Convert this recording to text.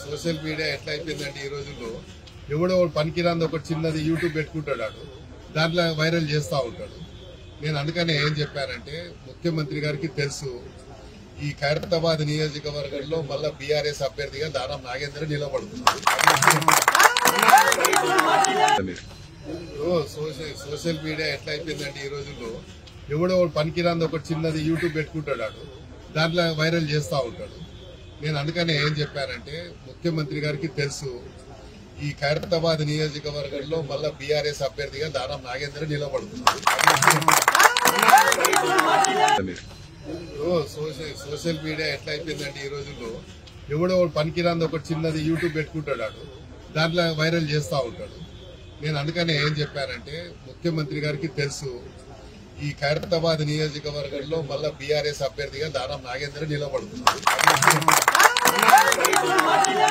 Social media ఎట్లా అయిపోయిందంటే ఈ రోజుల్లో ఎవడో ఒకడు పనికిరాంది ఒక చిన్నది యూట్యూబ్ పెట్టుకుంటాడు వాడు. దాంట్లో వైరల్ చేస్తూ ఉంటాడు నేను అందుకనే ఏం చెప్పానంటే ముఖ్యమంత్రి గారికి తెలుసు ఈ ఖైరతాబాద్ నియోజకవర్గంలో మళ్ళా బీఆర్ఎస్ అభ్యర్థిగా దానం నాగేంద్ర నిలబడుతున్నారు ఓ, సోషల్ సోషల్ మీడియా ఎట్లా అయిపోయిందంటే ఈ రోజుల్లో ఎవడో ఒకడు పనికిరాంది ఒక చిన్నది యూట్యూబ్ పెట్టుకుంటాడు వాడు. దాంట్లో వైరల్ చేస్తూ ఉంటాడు నేను అందుకనే ఏం చెప్పానంటే ముఖ్యమంత్రి గారికి తెలుసు ఈ ఖైరతాబాద్ నియోజకవర్గంలో మళ్ళా బీఆర్ఎస్ అభ్యర్థిగా దానం నాగేంద్ర నిలబడుతున్నారు ఓ, సోషల్ సోషల్ మీడియా ఎట్లా అయిపోయిందంటే ఈ రోజుల్లో ఎవడో ఒకడు పనికిరాంది ఒక చిన్నది యూట్యూబ్ పెట్టుకుంటాడు వాడు. దాంట్లో వైరల్ చేస్తూ ఉంటాడు నేను అందుకనే ఏం చెప్పానంటే ముఖ్యమంత్రి గారికి తెలుసు ఈ ఖైరతాబాద్ నియోజకవర్గంలో మళ్ళా బీఆర్ఎస్ అభ్యర్థిగా దానం నాగేంద్ర నిలబడుతున్నారు